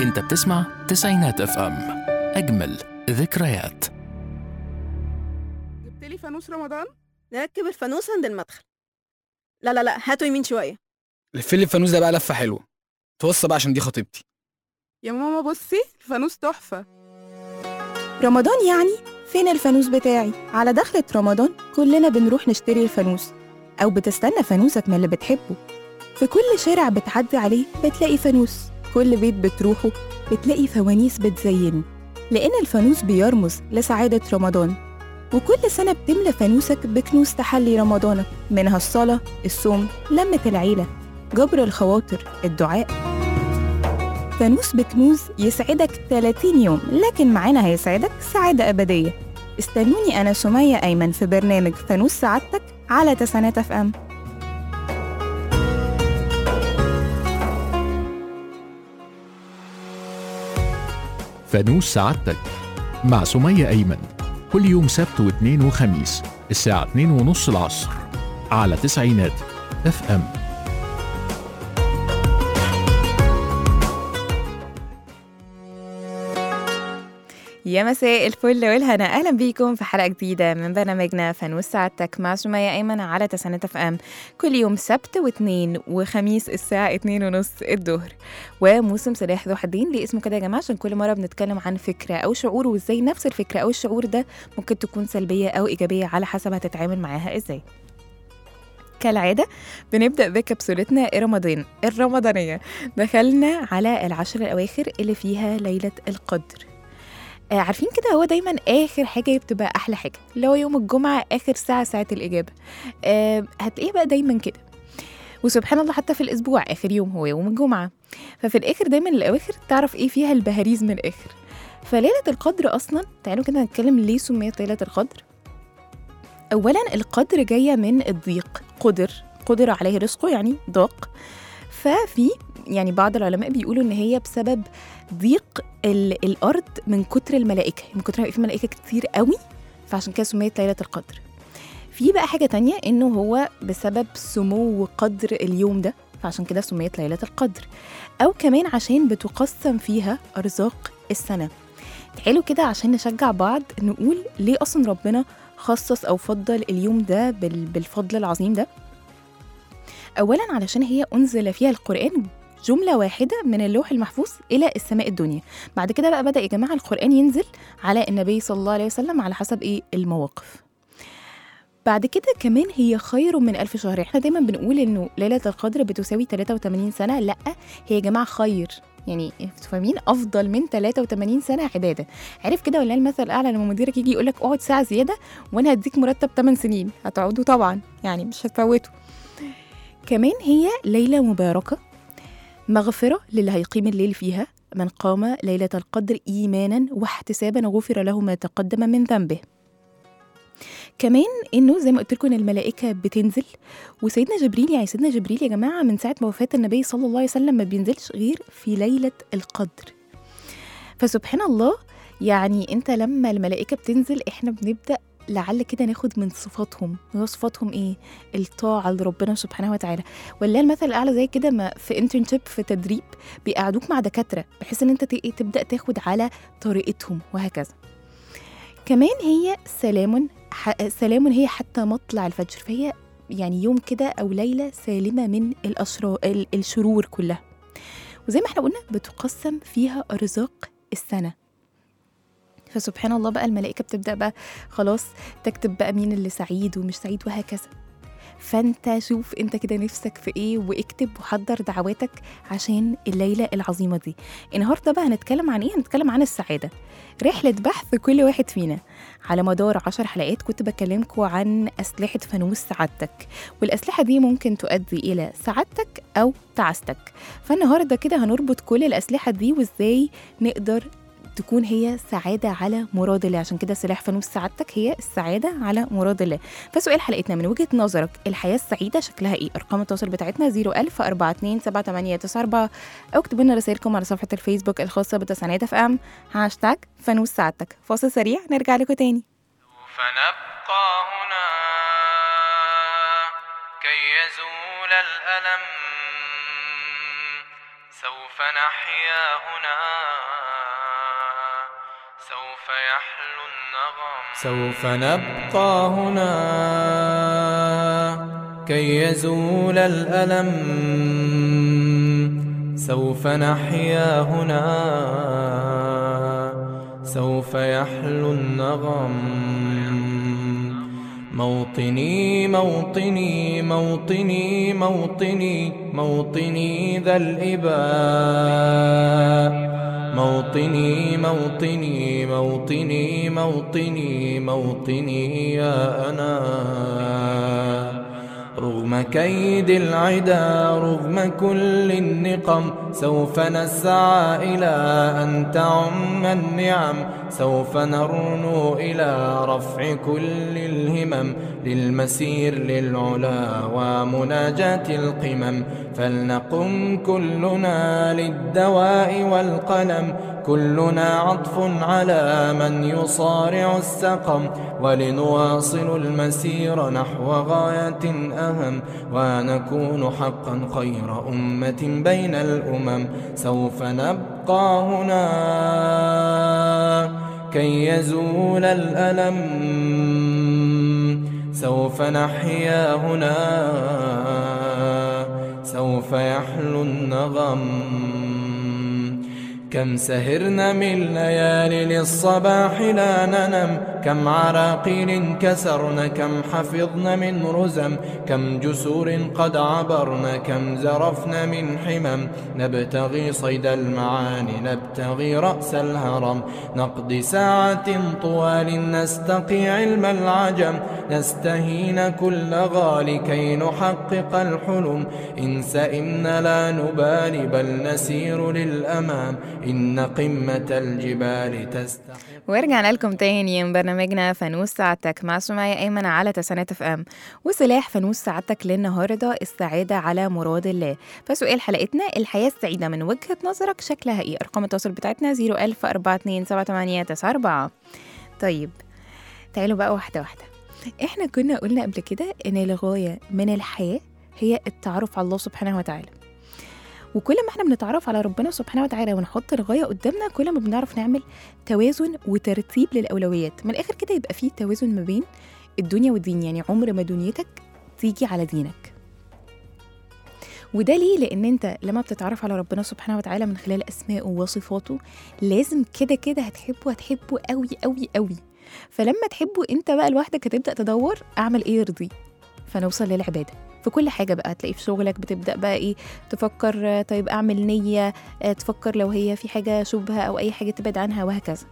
انت بتسمع تسعينات اف ام اجمل ذكريات جبت لي فانوس رمضان نركب الفانوس عند المدخل لا لا لا هاتوا يمين شويه لف لي الفانوس ده بقى لفه حلوه توصى بقى عشان دي خطيبتي يا ماما بصي الفانوس تحفه رمضان يعني فين الفانوس بتاعي على دخلة رمضان كلنا بنروح نشتري الفانوس أو بتستنى فانوسك من اللي بتحبه في كل شارع بتعدي عليه بتلاقي فانوس كل بيت بتروحه بتلاقي فوانيس بتزينه لأن الفانوس بيرمز لسعادة رمضان وكل سنة بتملى فانوسك بكنوز تحلي رمضانك منها الصلاة الصوم لمة العيلة جبر الخواطر الدعاء فانوس بكنوز يسعدك 30 يوم لكن معانا هيسعدك سعادة أبدية استنوني أنا سمية أيمن في برنامج فانوس سعادتك على تسعينات اف ام فانوس سعادتك مع سمية أيمن كل يوم سبت واثنين وخميس الساعة 2 ونص العصر على تسعينات اف ام يا مساء الفل والهنا اهلا بيكم في حلقه جديده من برنامجنا فانوس سعادتك مع سمية ايمن على تسعينات اف ام كل يوم سبت واثنين وخميس الساعه اتنين ونص الظهر وموسم سلاح ذو حدين ليه اسمه كده يا جماعه عشان كل مره بنتكلم عن فكره او شعور وازاي نفس الفكره او الشعور ده ممكن تكون سلبيه او ايجابيه على حسب هتتعامل معاها ازاي كالعادة بنبدأ بكبسولتنا الرمضان الرمضانية دخلنا على العشر الأواخر اللي فيها ليلة القدر آه، عارفين كده هو دايما اخر حاجه بتبقى احلى حاجه اللي هو يوم الجمعه اخر ساعه ساعه الاجابه آه هتلاقيه بقى دايما كده وسبحان الله حتى في الاسبوع اخر يوم هو يوم الجمعه ففي الاخر دايما الاواخر تعرف ايه فيها البهاريز من الاخر فليله القدر اصلا تعالوا كده نتكلم ليه سميت ليله القدر اولا القدر جايه من الضيق قدر قدر عليه رزقه يعني ضاق ففي يعني بعض العلماء بيقولوا ان هي بسبب ضيق ال- الارض من كتر الملائكه من كتر ما في ملائكه كتير قوي فعشان كده سميت ليله القدر في بقى حاجه تانية انه هو بسبب سمو قدر اليوم ده فعشان كده سميت ليله القدر او كمان عشان بتقسم فيها ارزاق السنه تعالوا كده عشان نشجع بعض نقول ليه اصلا ربنا خصص او فضل اليوم ده بال- بالفضل العظيم ده اولا علشان هي انزل فيها القران جملة واحدة من اللوح المحفوظ إلى السماء الدنيا بعد كده بقى بدأ يا جماعة القرآن ينزل على النبي صلى الله عليه وسلم على حسب إيه المواقف بعد كده كمان هي خير من ألف شهر احنا دايما بنقول إنه ليلة القدر بتساوي 83 سنة لأ هي يا جماعة خير يعني انتوا فاهمين افضل من 83 سنه عباده عارف كده ولا المثل الاعلى لما مديرك يجي يقول لك اقعد ساعه زياده وانا هديك مرتب 8 سنين هتقعدوا طبعا يعني مش هتفوتوا كمان هي ليله مباركه مغفرة للي هيقيم الليل فيها من قام ليلة القدر إيمانا واحتسابا غفر له ما تقدم من ذنبه كمان انه زي ما قلت لكم ان الملائكه بتنزل وسيدنا جبريل يعني سيدنا جبريل يا جماعه من ساعه ما وفاه النبي صلى الله عليه وسلم ما بينزلش غير في ليله القدر فسبحان الله يعني انت لما الملائكه بتنزل احنا بنبدا لعل كده ناخد من صفاتهم هو صفاتهم ايه الطاعه لربنا سبحانه وتعالى ولا المثل الاعلى زي كده ما في انترنشيب في تدريب بيقعدوك مع دكاتره بحيث ان انت ت- إيه تبدا تاخد على طريقتهم وهكذا كمان هي سلام ح- سلام هي حتى مطلع الفجر فهي يعني يوم كده او ليله سالمه من الاشرار ال- الشرور كلها وزي ما احنا قلنا بتقسم فيها ارزاق السنه فسبحان الله بقى الملائكه بتبدا بقى خلاص تكتب بقى مين اللي سعيد ومش سعيد وهكذا فانت شوف انت كده نفسك في ايه واكتب وحضر دعواتك عشان الليله العظيمه دي النهارده بقى هنتكلم عن ايه هنتكلم عن السعاده رحله بحث كل واحد فينا على مدار عشر حلقات كنت بكلمكم عن اسلحه فانوس سعادتك والاسلحه دي ممكن تؤدي الى سعادتك او تعاستك فالنهارده كده هنربط كل الاسلحه دي وازاي نقدر تكون هي سعادة على مراد الله عشان كده سلاح فانوس سعادتك هي السعادة على مراد الله فسؤال حلقتنا من وجهة نظرك الحياة السعيدة شكلها ايه؟ أرقام التواصل بتاعتنا 01000 427 أو اكتبوا لنا رسائلكم على صفحة الفيسبوك الخاصة بتسعينات اف ام هاشتاج فانوس سعادتك فاصل سريع نرجع لكم تاني فنبقى هنا كي يزول الألم سوف نحيا هنا سوف يحلو النغم سوف نبقى هنا كي يزول الألم سوف نحيا هنا سوف يحلو النغم موطني موطني موطني موطني موطني ذا الإباء موطني موطني موطني موطني موطني يا أنا رغم كيد العدا رغم كل النقم سوف نسعى إلى أن تعم النعم سوف نرنو إلى رفع كل الهمم للمسير للعلا ومناجاة القمم فلنقم كلنا للدواء والقلم كلنا عطف على من يصارع السقم ولنواصل المسير نحو غاية أهم ونكون حقا خير أمة بين الأمم سوف نبقى هنا كي يزول الألم سوف نحيا هنا سوف يحلو النغم كم سهرنا من ليالي للصباح لا ننم كم عراقيل كسرن كم حفظن من رزم كم جسور قد عبرن كم زرفن من حمم نبتغي صيد المعاني نبتغي رأس الهرم نقضي ساعة طوال نستقي علم العجم نستهين كل غال كي نحقق الحلم إن سئمنا لا نبالي بل نسير للأمام إن قمة الجبال تستحق ورجعنا لكم تاني من برنامجنا فانوس سعادتك مع سمية أيمن على تسعينات اف ام وسلاح فانوس سعادتك للنهاردة السعادة على مراد الله فسؤال حلقتنا الحياة السعيدة من وجهة نظرك شكلها ايه أرقام التواصل بتاعتنا 010427894 طيب تعالوا بقى واحدة واحدة احنا كنا قلنا قبل كده ان الغاية من الحياة هي التعرف على الله سبحانه وتعالى وكل ما احنا بنتعرف على ربنا سبحانه وتعالى ونحط الغاية قدامنا كل ما بنعرف نعمل توازن وترتيب للأولويات من الآخر كده يبقى فيه توازن ما بين الدنيا والدين يعني عمر ما دنيتك تيجي على دينك وده ليه لان انت لما بتتعرف على ربنا سبحانه وتعالى من خلال اسمائه وصفاته لازم كده كده هتحبه هتحبه قوي قوي قوي فلما تحبه انت بقى لوحدك هتبدا تدور اعمل ايه يرضيه فنوصل للعباده في كل حاجه بقى هتلاقي في شغلك بتبدا بقى ايه تفكر آه، طيب اعمل نيه آه، تفكر لو هي في حاجه شبهه او اي حاجه تبعد عنها وهكذا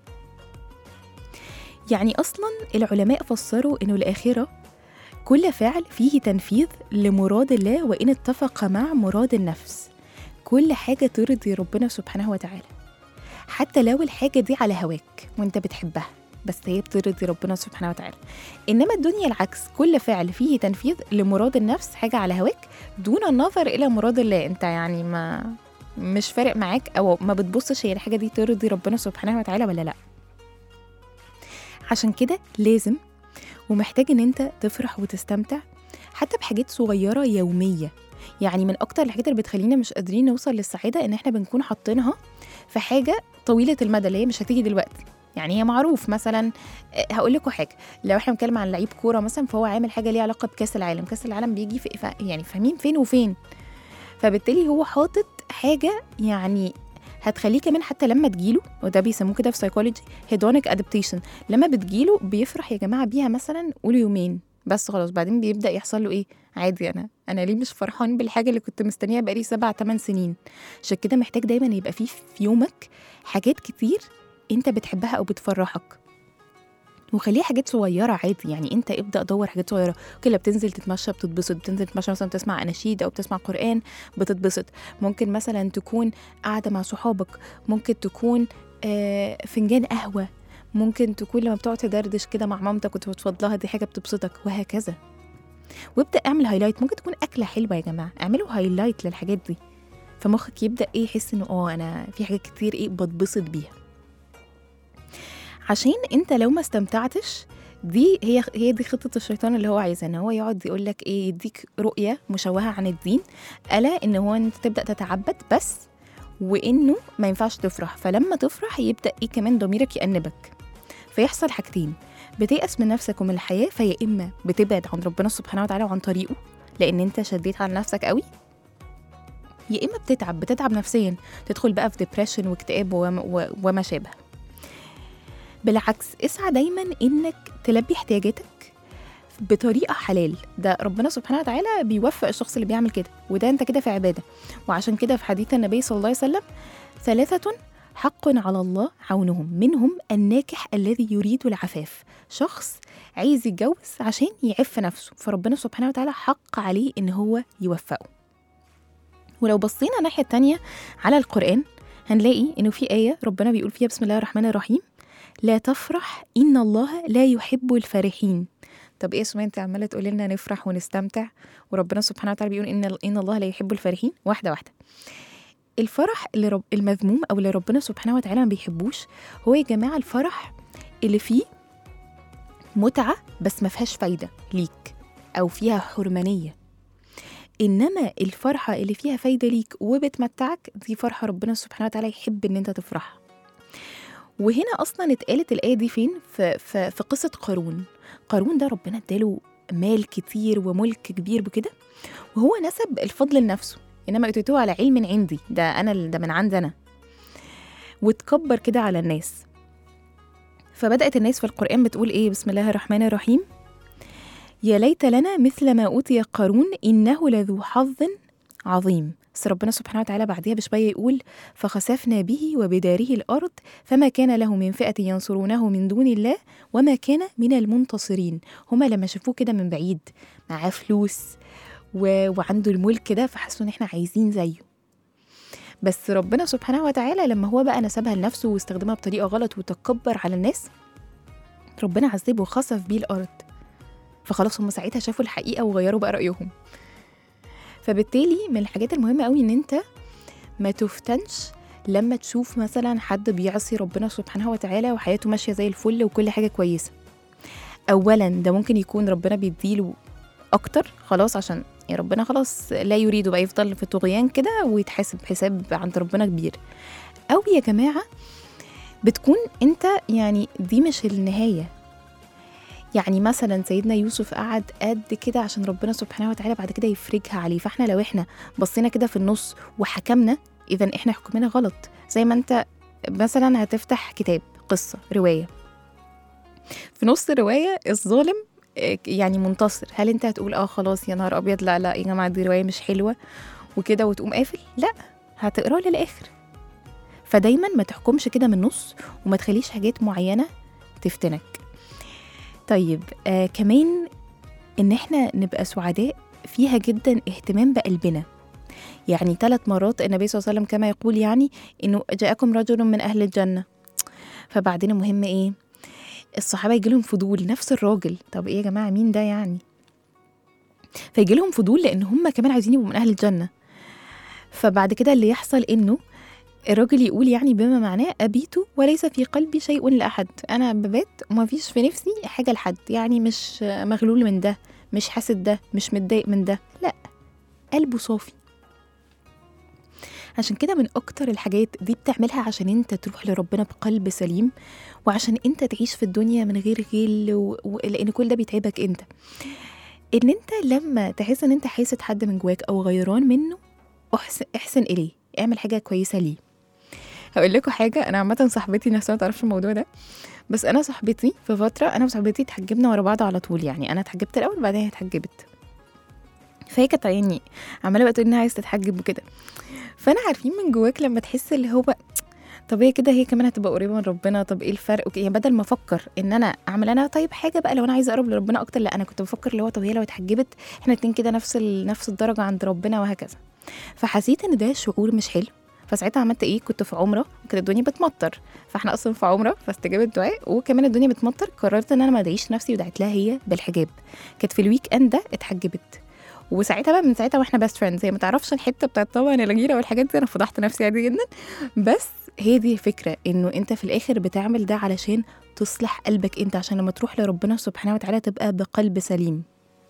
يعني اصلا العلماء فسروا انه الاخره كل فعل فيه تنفيذ لمراد الله وان اتفق مع مراد النفس كل حاجه ترضي ربنا سبحانه وتعالى حتى لو الحاجه دي على هواك وانت بتحبها بس هي بترضي ربنا سبحانه وتعالى انما الدنيا العكس كل فعل فيه تنفيذ لمراد النفس حاجه على هواك دون النظر الى مراد الله انت يعني ما مش فارق معاك او ما بتبصش هي الحاجه دي ترضي ربنا سبحانه وتعالى ولا لا عشان كده لازم ومحتاج ان انت تفرح وتستمتع حتى بحاجات صغيره يوميه يعني من اكتر الحاجات اللي بتخلينا مش قادرين نوصل للسعاده ان احنا بنكون حاطينها في حاجه طويله المدى اللي هي مش هتيجي دلوقتي يعني هي معروف مثلا هقول لكم حاجه لو احنا بنتكلم عن لعيب كوره مثلا فهو عامل حاجه ليها علاقه بكاس العالم كاس العالم بيجي في ف- يعني فاهمين فين وفين فبالتالي هو حاطط حاجه يعني هتخليه كمان حتى لما تجيله وده بيسموه كده في سايكولوجي هيدونيك ادابتيشن لما بتجيله بيفرح يا جماعه بيها مثلا قولوا يومين بس خلاص بعدين بيبدا يحصل له ايه عادي انا انا ليه مش فرحان بالحاجه اللي كنت مستنيها بقالي سبع تمن سنين عشان كده محتاج دايما يبقى فيه في يومك حاجات كتير انت بتحبها او بتفرحك وخليها حاجات صغيرة عادي يعني انت ابدأ دور حاجات صغيرة كل بتنزل تتمشى بتتبسط بتنزل تتمشى مثلا تسمع أناشيد أو بتسمع قرآن بتتبسط ممكن مثلا تكون قاعدة مع صحابك ممكن تكون آه، فنجان قهوة ممكن تكون لما بتقعد تدردش كده مع مامتك وتفضل لها دي حاجة بتبسطك وهكذا وابدأ اعمل هايلايت ممكن تكون أكلة حلوة يا جماعة اعملوا هايلايت للحاجات دي فمخك يبدأ ايه يحس انه اه انا في حاجات كتير ايه بتبسط بيها عشان انت لو ما استمتعتش دي هي هي دي خطه الشيطان اللي هو عايزها ان هو يقعد يقول لك ايه يديك رؤيه مشوهه عن الدين الا ان هو انت تبدا تتعبد بس وانه ما ينفعش تفرح فلما تفرح يبدا ايه كمان ضميرك يأنبك فيحصل حاجتين بتيأس من نفسك ومن الحياه فيا اما بتبعد عن ربنا سبحانه وتعالى وعن طريقه لان انت شديت على نفسك قوي يا اما بتتعب بتتعب نفسيا تدخل بقى في ديبريشن واكتئاب وما, و- وما شابه بالعكس اسعى دايما انك تلبي احتياجاتك بطريقه حلال ده ربنا سبحانه وتعالى بيوفق الشخص اللي بيعمل كده وده انت كده في عباده وعشان كده في حديث النبي صلى الله عليه وسلم ثلاثه حق على الله عونهم منهم الناكح الذي يريد العفاف شخص عايز يتجوز عشان يعف نفسه فربنا سبحانه وتعالى حق عليه ان هو يوفقه ولو بصينا الناحيه التانية على القران هنلاقي انه في ايه ربنا بيقول فيها بسم الله الرحمن الرحيم لا تفرح ان الله لا يحب الفرحين طب ايه اسمها انت عماله تقولي لنا نفرح ونستمتع وربنا سبحانه وتعالى بيقول ان ان الله لا يحب الفرحين واحده واحده الفرح اللي رب المذموم او اللي ربنا سبحانه وتعالى ما بيحبوش هو يا جماعه الفرح اللي فيه متعه بس ما فيهاش فايده ليك او فيها حرمانيه انما الفرحه اللي فيها فايده ليك وبتمتعك دي فرحه ربنا سبحانه وتعالى يحب ان انت تفرحها وهنا اصلا اتقالت الايه دي فين في, في, في قصه قارون قارون ده ربنا اداله مال كتير وملك كبير بكده وهو نسب الفضل لنفسه انما اتيته على علم عندي ده انا ده من عندي انا واتكبر كده على الناس فبدات الناس في القران بتقول ايه بسم الله الرحمن الرحيم يا ليت لنا مثل ما اوتي قارون انه لذو حظ عظيم بس ربنا سبحانه وتعالى بعديها بشويه يقول فخسفنا به وبداره الارض فما كان له من فئه ينصرونه من دون الله وما كان من المنتصرين هما لما شافوه كده من بعيد معاه فلوس و... وعنده الملك ده فحسوا ان احنا عايزين زيه بس ربنا سبحانه وتعالى لما هو بقى نسبها لنفسه واستخدمها بطريقه غلط وتكبر على الناس ربنا عذبه وخسف بيه الارض فخلاص هم ساعتها شافوا الحقيقه وغيروا بقى رايهم فبالتالي من الحاجات المهمه قوي ان انت ما تفتنش لما تشوف مثلا حد بيعصي ربنا سبحانه وتعالى وحياته ماشيه زي الفل وكل حاجه كويسه اولا ده ممكن يكون ربنا بيديله اكتر خلاص عشان يا ربنا خلاص لا يريد بقى يفضل في طغيان كده ويتحاسب حساب عند ربنا كبير او يا جماعه بتكون انت يعني دي مش النهايه يعني مثلا سيدنا يوسف قعد قد كده عشان ربنا سبحانه وتعالى بعد كده يفرجها عليه فاحنا لو احنا بصينا كده في النص وحكمنا اذا احنا حكمنا غلط زي ما انت مثلا هتفتح كتاب قصه روايه في نص الروايه الظالم آه، يعني منتصر هل انت هتقول اه خلاص يا نهار ابيض لا لا يا جماعه دي روايه مش حلوه وكده وتقوم قافل لا هتقراه للاخر فدايما ما تحكمش كده من النص وما تخليش حاجات معينه تفتنك طيب آه كمان ان احنا نبقى سعداء فيها جدا اهتمام بقلبنا يعني ثلاث مرات النبي صلى الله عليه وسلم كما يقول يعني انه جاءكم رجل من اهل الجنه فبعدين المهم ايه الصحابه يجي لهم فضول نفس الراجل طب ايه يا جماعه مين ده يعني فيجي لهم فضول لان هم كمان عايزين يبقوا من اهل الجنه فبعد كده اللي يحصل انه الراجل يقول يعني بما معناه أبيت وليس في قلبي شيء لأحد أنا ببات وما فيش في نفسي حاجة لحد يعني مش مغلول من ده مش حاسد ده مش متضايق من ده لا قلبه صافي عشان كده من أكتر الحاجات دي بتعملها عشان انت تروح لربنا بقلب سليم وعشان انت تعيش في الدنيا من غير غل و... و... لأن كل ده بيتعبك انت ان انت لما تحس ان انت حاسد حد من جواك او غيران منه احسن, احسن اليه اعمل حاجه كويسه ليه هقول لكم حاجه انا عامه صاحبتي نفسها ما تعرفش الموضوع ده بس انا صاحبتي في فتره انا وصاحبتي اتحجبنا ورا بعض على طول يعني انا اتحجبت الاول بعدين هي اتحجبت فهي كانت يعني عماله بقى تقول انها عايزه تتحجب وكده فانا عارفين من جواك لما تحس اللي هو طب هي كده هي كمان هتبقى قريبه من ربنا طب ايه الفرق وك- يعني بدل ما افكر ان انا اعمل انا طيب حاجه بقى لو انا عايزه اقرب لربنا اكتر لا انا كنت بفكر اللي هو طب هي لو اتحجبت احنا الاتنين كده نفس ال... نفس الدرجه عند ربنا وهكذا فحسيت ان ده شعور مش حلو فساعتها عملت ايه كنت في عمره وكانت الدنيا بتمطر فاحنا اصلا في عمره فاستجابت الدعاء وكمان الدنيا بتمطر قررت ان انا ما ادعيش نفسي ودعيت لها هي بالحجاب كانت في الويك اند ده اتحجبت وساعتها بقى من ساعتها واحنا بيست فريندز هي ما تعرفش الحته بتاعت طبعا الغيره والحاجات دي انا فضحت نفسي عادي جدا بس هي دي الفكرة إنه أنت في الآخر بتعمل ده علشان تصلح قلبك أنت عشان لما تروح لربنا سبحانه وتعالى تبقى بقلب سليم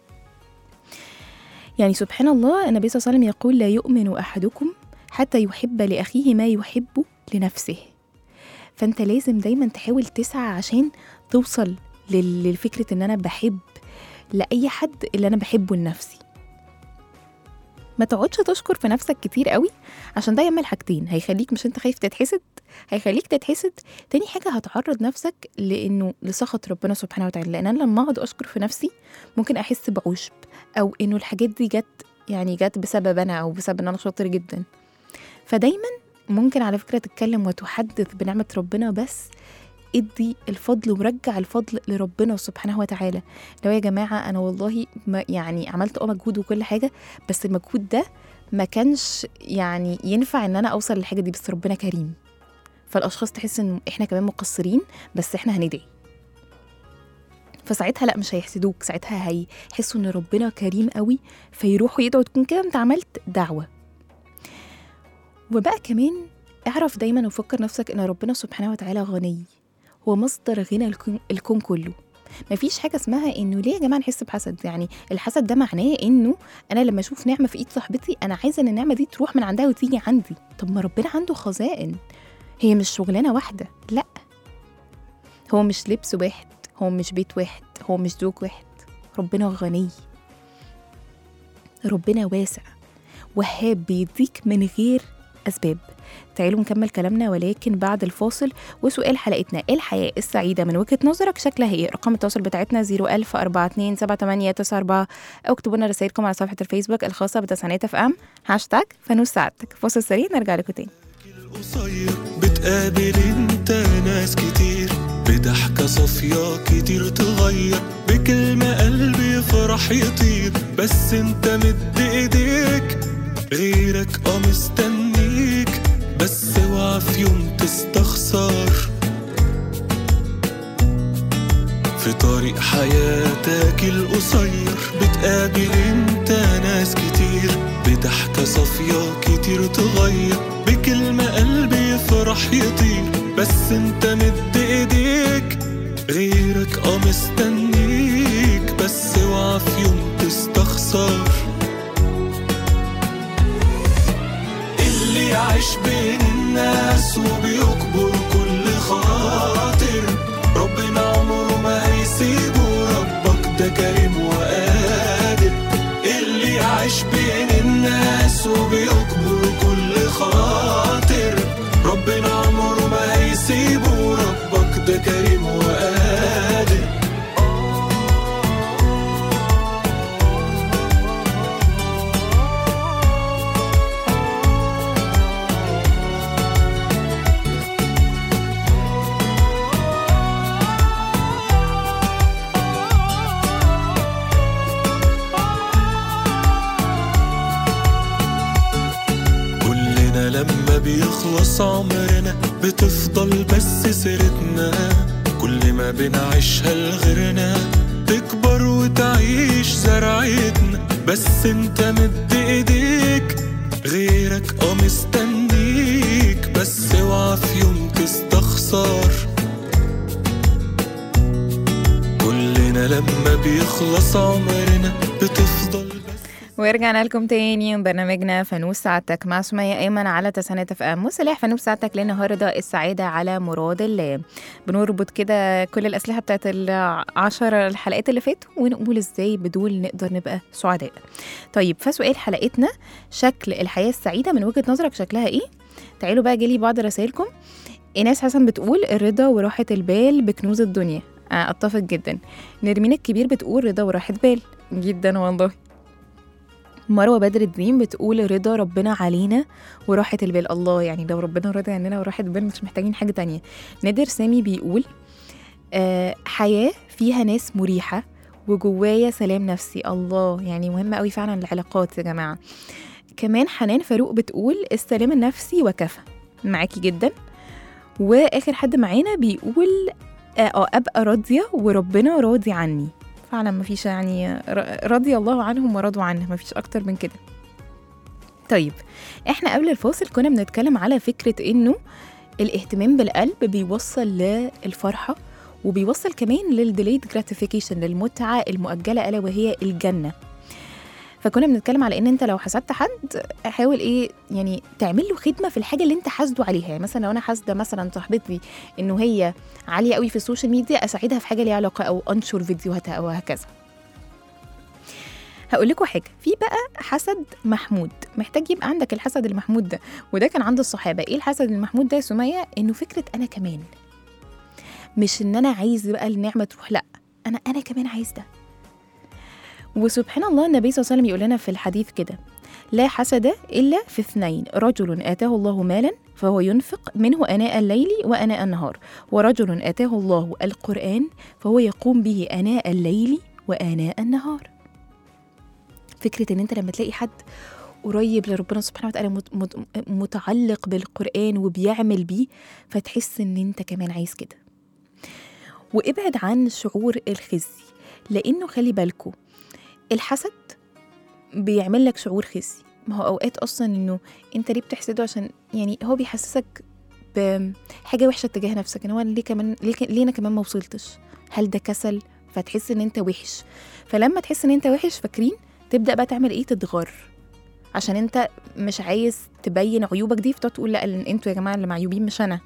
يعني سبحان الله النبي صلى الله عليه وسلم يقول لا يؤمن أحدكم حتى يحب لأخيه ما يحب لنفسه فأنت لازم دايما تحاول تسعى عشان توصل لل- للفكرة إن أنا بحب لأي حد اللي أنا بحبه لنفسي ما تقعدش تشكر في نفسك كتير قوي عشان ده يعمل حاجتين هيخليك مش انت خايف تتحسد هيخليك تتحسد تاني حاجة هتعرض نفسك لأنه لسخط ربنا سبحانه وتعالى لأن أنا لما أقعد أشكر في نفسي ممكن أحس بعشب أو إنه الحاجات دي جت يعني جت بسبب أنا أو بسبب إن أنا شاطر جدا فدايما ممكن على فكرة تتكلم وتحدث بنعمة ربنا بس ادي الفضل ورجع الفضل لربنا سبحانه وتعالى لو يا جماعة أنا والله ما يعني عملت اه مجهود وكل حاجة بس المجهود ده ما كانش يعني ينفع ان انا اوصل للحاجه دي بس ربنا كريم فالاشخاص تحس ان احنا كمان مقصرين بس احنا هندعي فساعتها لا مش هيحسدوك ساعتها هيحسوا ان ربنا كريم قوي فيروحوا يدعوا تكون كده انت عملت دعوه وبقى كمان اعرف دايما وفكر نفسك ان ربنا سبحانه وتعالى غني هو مصدر غنى الكون, الكون كله مفيش حاجه اسمها انه ليه يا جماعه نحس بحسد يعني الحسد ده معناه انه انا لما اشوف نعمه في ايد صاحبتي انا عايزه ان النعمه دي تروح من عندها وتيجي عندي طب ما ربنا عنده خزائن هي مش شغلانه واحده لا هو مش لبس واحد هو مش بيت واحد هو مش زوج واحد ربنا غني ربنا واسع وهاب بيديك من غير أسباب تعالوا نكمل كلامنا ولكن بعد الفاصل وسؤال حلقتنا إيه الحياة السعيدة من وجهة نظرك شكلها إيه؟ رقم التواصل بتاعتنا 010427894 أو اكتبوا لنا رسائلكم على صفحة الفيسبوك الخاصة بتسعينات اف ام هاشتاج فانوس سعادتك فاصل سريع نرجع لكم تاني قصير بتقابل انت ناس كتير بضحكة صافية كتير تغير بكلمة قلبي يفرح يطير بس انت مد ايديك غيرك اه مستنيك بس اوعى في يوم تستخسر في طريق حياتك القصير بتقابل انت ناس كتير بضحكة صافية كتير تغير بكلمة قلبي يفرح يطير بس انت مد ايديك غيرك اه مستنيك بس اوعى في يوم تستخسر اللي يعيش بين الناس وبيكبر كل خاطر ربنا عمره ما هيسيبه ربك ده كريم وقادر اللي يعيش بين الناس وبيكبر كل خاطر ربنا عمره ما هيسيبه ربك ده كريم وقادر كلنا لما بيخلص عمرنا بتفضل بس سيرتنا كل ما بنعيشها لغيرنا تكبر وتعيش زرعتنا بس انت مد ايديك غيرك اه مستنيك بس اوعى في يوم تستخسر كلنا لما بيخلص عمرنا بتفضل بس ورجعنا لكم تاني من برنامجنا فانوس سعادتك مع سمية أيمن على تسعينات اف ام وسلاح فانوس سعادتك للنهارده السعادة على مراد الله بنربط كده كل الأسلحة بتاعت العشر الحلقات اللي فاتوا ونقول ازاي بدول نقدر نبقى سعداء طيب فسؤال حلقتنا شكل الحياة السعيدة من وجهة نظرك شكلها ايه؟ تعالوا بقى جالي بعض رسائلكم إيناس حسن بتقول الرضا وراحة البال بكنوز الدنيا آه، أتفق جدا نرمين الكبير بتقول رضا وراحة بال جدا والله مروة بدر الدين بتقول رضا ربنا علينا وراحة البال الله يعني لو ربنا راضي عننا وراحة البال مش محتاجين حاجة تانية نادر سامي بيقول آه حياة فيها ناس مريحة وجوايا سلام نفسي الله يعني مهم قوي فعلا العلاقات يا جماعة كمان حنان فاروق بتقول السلام النفسي وكفى معاكي جدا واخر حد معانا بيقول اه آه، ابقى راضيه وربنا راضي عني فعلا مفيش يعني ر- رضي الله عنهم ورضوا عنه مفيش اكتر من كده طيب احنا قبل الفاصل كنا بنتكلم على فكره انه الاهتمام بالقلب بيوصل للفرحة وبيوصل كمان للديليد جراتيفيكيشن للمتعة المؤجلة ألا وهي الجنة فكنا بنتكلم على ان انت لو حسدت حد حاول ايه يعني تعمل له خدمه في الحاجه اللي انت حاسده عليها يعني مثلا لو انا حاسده مثلا صاحبتي انه هي عاليه قوي في السوشيال ميديا اساعدها في حاجه ليها علاقه او انشر فيديوهاتها او هكذا هقول لكم حاجه في بقى حسد محمود محتاج يبقى عندك الحسد المحمود ده وده كان عند الصحابه ايه الحسد المحمود ده يا سميه انه فكره انا كمان مش ان انا عايز بقى النعمه تروح لا انا انا كمان عايز ده وسبحان الله النبي صلى الله عليه وسلم يقول لنا في الحديث كده لا حسد إلا في اثنين رجل آتاه الله مالا فهو ينفق منه آناء الليل وآناء النهار ورجل آتاه الله القرآن فهو يقوم به آناء الليل وآناء النهار فكرة إن أنت لما تلاقي حد قريب لربنا سبحانه وتعالى مت- مت- متعلق بالقرآن وبيعمل بيه فتحس إن أنت كمان عايز كده وابعد عن شعور الخزي لأنه خلي بالكوا الحسد بيعمل لك شعور خزي ما هو اوقات اصلا انه انت ليه بتحسده عشان يعني هو بيحسسك بحاجه وحشه تجاه نفسك ان هو ليه كمان ليه, ك- ليه انا كمان ما وصلتش هل ده كسل فتحس ان انت وحش فلما تحس ان انت وحش فاكرين تبدا بقى تعمل ايه تتغر عشان انت مش عايز تبين عيوبك دي فتقعد تقول لا ال- انتوا يا جماعه اللي معيوبين مش انا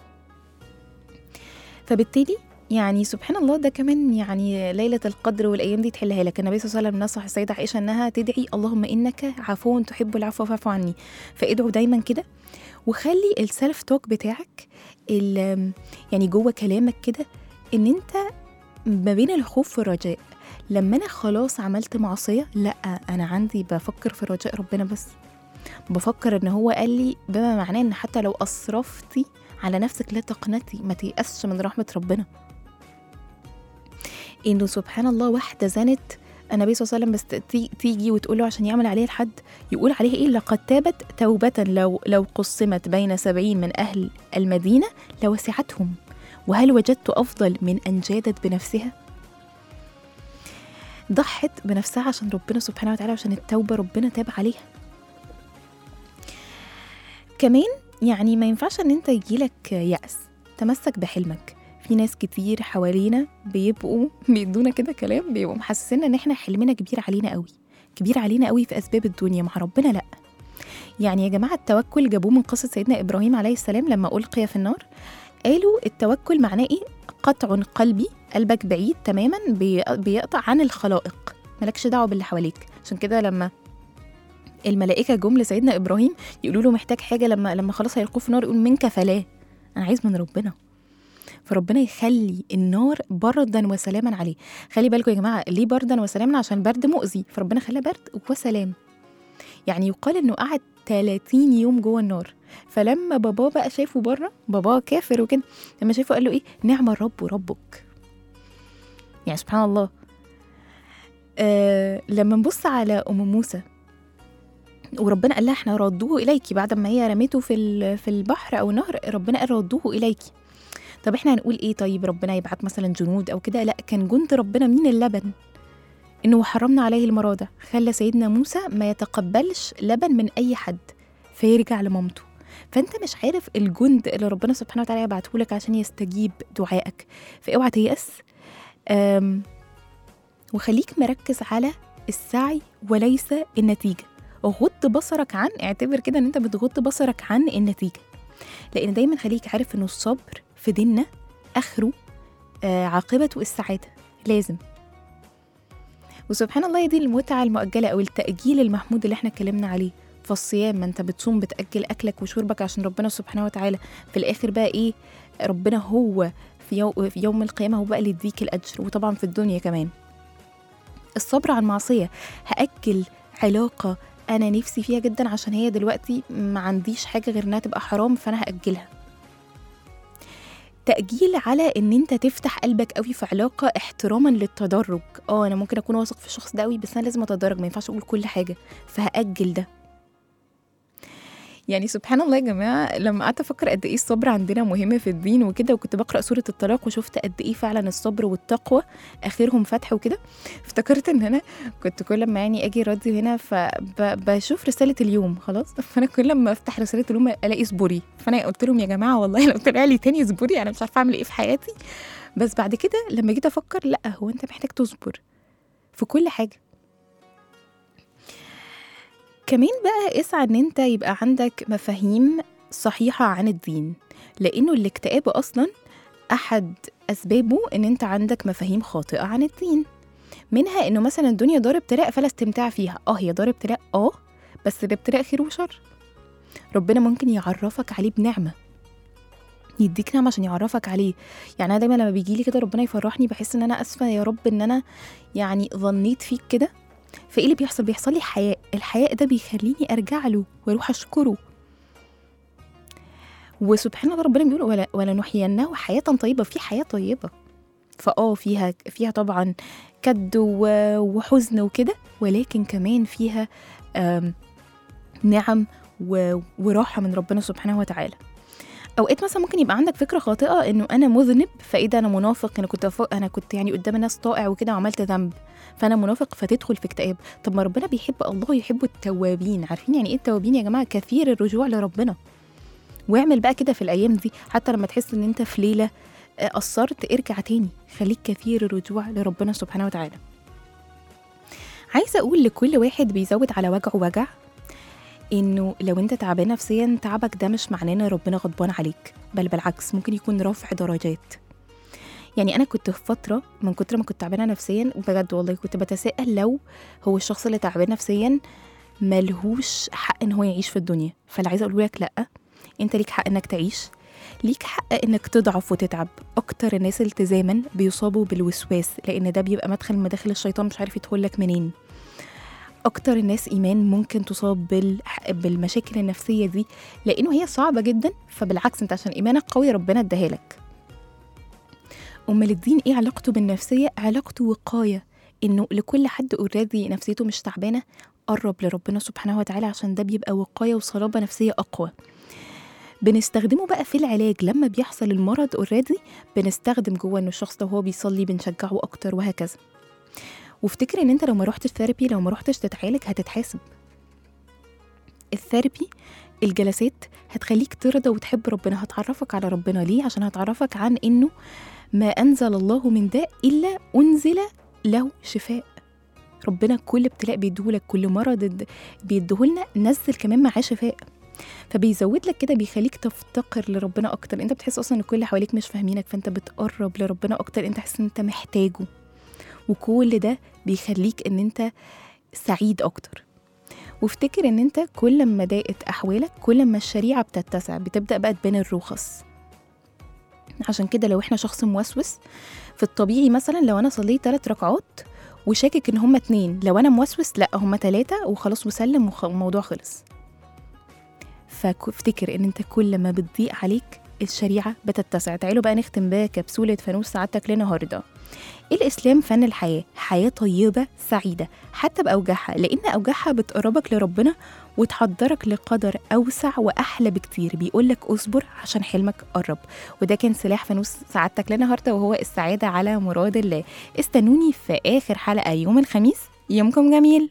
فبالتالي يعني سبحان الله ده كمان يعني ليلة القدر والأيام دي تحلها لك النبي صلى الله عليه وسلم نصح السيدة عائشة أنها تدعي اللهم إنك عفو تحب العفو فاعف عني فادعوا دايما كده وخلي السلف توك بتاعك ال- يعني جوه كلامك كده ان انت ما بين الخوف والرجاء لما انا خلاص عملت معصيه لا انا عندي بفكر في رجاء ربنا بس بفكر ان هو قال لي بما معناه ان حتى لو اسرفتي على نفسك لا تقنطي ما تيأسش من رحمه ربنا انه سبحان الله واحده زنت النبي صلى الله عليه وسلم بس تي- تيجي وتقول له عشان يعمل عليها الحد يقول عليها ايه لقد تابت توبة لو لو قسمت بين سبعين من أهل المدينة لوسعتهم وهل وجدت أفضل من أن جادت بنفسها؟ ضحت بنفسها عشان ربنا سبحانه وتعالى عشان التوبة ربنا تاب عليها كمان يعني ما ينفعش ان انت يجيلك يأس تمسك بحلمك في ناس كتير حوالينا بيبقوا بيدونا كده كلام بيبقوا محسسين ان احنا حلمنا كبير علينا قوي كبير علينا قوي في اسباب الدنيا مع ربنا لا يعني يا جماعه التوكل جابوه من قصه سيدنا ابراهيم عليه السلام لما القي في النار قالوا التوكل معناه ايه قطع قلبي قلبك بعيد تماما بي- بيقطع عن الخلائق مالكش دعوه باللي حواليك عشان كده لما الملائكه جم لسيدنا ابراهيم يقولوا له محتاج حاجه لما لما خلاص هيلقوه في النار يقول منك فلا انا عايز من ربنا فربنا يخلي النار بردا وسلاما عليه خلي بالكم يا جماعه ليه بردا وسلاما عشان برد مؤذي فربنا خلاه برد وسلام يعني يقال انه قعد 30 يوم جوه النار فلما باباه بقى شافه بره باباه كافر وكده لما شافه قال له ايه نعم الرب ربك يعني سبحان الله آه لما نبص على ام موسى وربنا قال لها احنا ردوه اليك بعد ما هي رميته في ال- في البحر او النهر ربنا قال ردوه اليك طب احنا هنقول ايه طيب ربنا يبعت مثلا جنود او كده لا كان جند ربنا مين اللبن انه حرمنا عليه المراضع خلى سيدنا موسى ما يتقبلش لبن من اي حد فيرجع لمامته فانت مش عارف الجند اللي ربنا سبحانه وتعالى يبعته لك عشان يستجيب دعائك فاوعى تيأس أم، وخليك مركز على السعي وليس النتيجة غض بصرك عن اعتبر كده ان انت بتغض بصرك عن النتيجة لان دايما خليك عارف انه الصبر في ديننا اخره آه، عاقبته السعادة لازم وسبحان الله هي دي المتعة المؤجلة أو التأجيل المحمود اللي احنا اتكلمنا عليه فالصيام ما انت بتصوم بتأجل أكلك وشربك عشان ربنا سبحانه وتعالى في الآخر بقى إيه ربنا هو في, يو في يوم القيامة هو بقى اللي يديك الأجر وطبعا في الدنيا كمان الصبر عن معصية هأجل علاقة أنا نفسي فيها جدا عشان هي دلوقتي ما عنديش حاجة غير إنها تبقى حرام فأنا هأجلها تأجيل على إن أنت تفتح قلبك قوي في علاقة احتراما للتدرج اه أنا ممكن أكون واثق في الشخص ده قوي بس أنا لازم أتدرج ما ينفعش أقول كل حاجة فهأجل ده يعني سبحان الله يا جماعه لما قعدت افكر قد ايه الصبر عندنا مهم في الدين وكده وكنت بقرا سوره الطلاق وشفت قد ايه فعلا الصبر والتقوى اخرهم فتح وكده افتكرت ان انا كنت كل ما يعني اجي راديو هنا فبشوف رساله اليوم خلاص فانا كل ما افتح رساله اليوم الاقي اصبري فانا قلت لهم يا جماعه والله لو طلع لي تاني اصبري انا مش عارفه اعمل ايه في حياتي بس بعد كده لما جيت افكر لا هو انت محتاج تصبر في كل حاجه كمان بقى اسعى ان انت يبقى عندك مفاهيم صحيحة عن الدين لانه الاكتئاب اصلا احد اسبابه ان انت عندك مفاهيم خاطئة عن الدين منها انه مثلا الدنيا دار ابتلاء فلا استمتاع فيها اه هي دار ابتلاء اه بس الابتلاء خير وشر ربنا ممكن يعرفك عليه بنعمة يديك نعمة عشان يعرفك عليه يعني انا دايما لما بيجي لي كده ربنا يفرحني بحس ان انا اسفة يا رب ان انا يعني ظنيت فيك كده فايه اللي بيحصل بيحصل لي حياء الحياء ده بيخليني ارجع له واروح اشكره وسبحان الله ربنا بيقول ولا ولا نحيينه حياه طيبه في حياه طيبه فاه فيها فيها طبعا كد و- وحزن وكده ولكن كمان فيها آم، نعم و- وراحه من ربنا سبحانه وتعالى اوقات مثلا ممكن يبقى عندك فكره خاطئه انه انا مذنب فايه ده انا منافق انا كنت أف... انا كنت يعني قدام الناس طائع وكده وعملت ذنب فانا منافق فتدخل في اكتئاب طب ما ربنا بيحب الله يحب التوابين عارفين يعني ايه التوابين يا جماعه كثير الرجوع لربنا واعمل بقى كده في الايام دي حتى لما تحس ان انت في ليله آه، قصرت ارجع تاني خليك كثير الرجوع لربنا سبحانه وتعالى عايزه اقول لكل واحد بيزود على وجعه وجع انه لو انت تعبان نفسيا تعبك ده مش معناه ان ربنا غضبان عليك بل بالعكس ممكن يكون رافع درجات يعني انا كنت في فتره من كتر ما كنت تعبانه نفسيا بجد والله كنت بتساءل لو هو الشخص اللي تعبان نفسيا ملهوش حق ان هو يعيش في الدنيا فاللي عايزه اقوله لك لا انت ليك حق انك تعيش ليك حق انك تضعف وتتعب اكتر الناس التزاما بيصابوا بالوسواس لان ده بيبقى مدخل من مداخل الشيطان مش عارف يدخل لك منين اكتر الناس ايمان ممكن تصاب بال... بالمشاكل النفسيه دي لانه هي صعبه جدا فبالعكس انت عشان ايمانك قوي ربنا اداها لك امال الدين ايه علاقته بالنفسيه علاقته وقايه انه لكل حد اوريدي نفسيته مش تعبانه قرب لربنا سبحانه وتعالى عشان ده بيبقى وقايه وصلابه نفسيه اقوى بنستخدمه بقى في العلاج لما بيحصل المرض اوريدي بنستخدم جوه انه الشخص ده وهو بيصلي بنشجعه اكتر وهكذا وافتكر ان انت لو ما روحتش ثيرابي لو ما روحتش تتعالج هتتحاسب الثيرابي الجلسات هتخليك ترضى وتحب ربنا هتعرفك على ربنا ليه عشان هتعرفك عن انه ما انزل الله من داء الا انزل له شفاء ربنا كل ابتلاء بيديهولك كل مرض بيديهولنا نزل كمان معاه شفاء فبيزود لك كده بيخليك تفتقر لربنا اكتر انت بتحس اصلا ان كل اللي حواليك مش فاهمينك فانت بتقرب لربنا اكتر انت حاسس ان انت محتاجه وكل ده بيخليك ان انت سعيد اكتر وافتكر ان انت كل ما ضاقت احوالك كل ما الشريعه بتتسع بتبدا بقى تبان الرخص عشان كده لو احنا شخص موسوس في الطبيعي مثلا لو انا صليت ثلاث ركعات وشاكك ان هما اتنين لو انا موسوس لا هما تلاتة وخلاص وسلم وخ- والموضوع خلص فافتكر ان انت كل ما بتضيق عليك الشريعة بتتسع تعالوا بقى نختم بكبسولة فانوس سعادتك للنهاردة الإسلام فن الحياة حياة طيبة سعيدة حتى بأوجاعها لأن أوجاعها بتقربك لربنا وتحضرك لقدر أوسع وأحلى بكتير بيقولك أصبر عشان حلمك قرب وده كان سلاح فانوس سعادتك للنهاردة وهو السعادة على مراد الله استنوني في آخر حلقة يوم الخميس يومكم جميل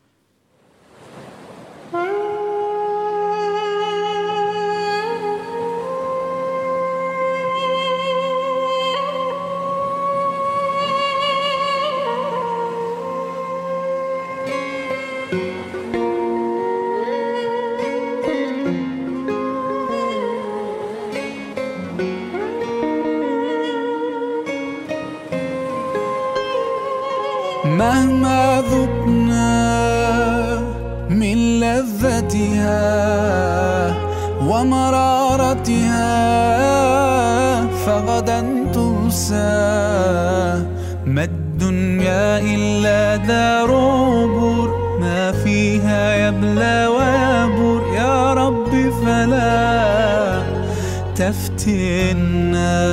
مهما ذقنا من لذتها ومرارتها فغدا تنسى ما الدنيا إلا دار عبور ما فيها يبلى ويبور يا رب فلا تفتنا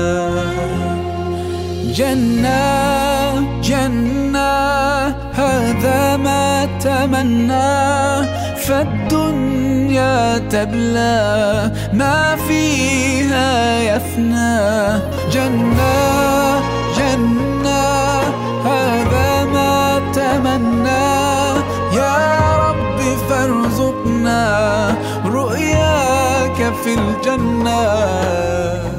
جنة جنة هذا ما تمنى فالدنيا تبلى ما فيها يفنى جنة جنة هذا ما تمنى يا رب فارزقنا رؤياك في الجنة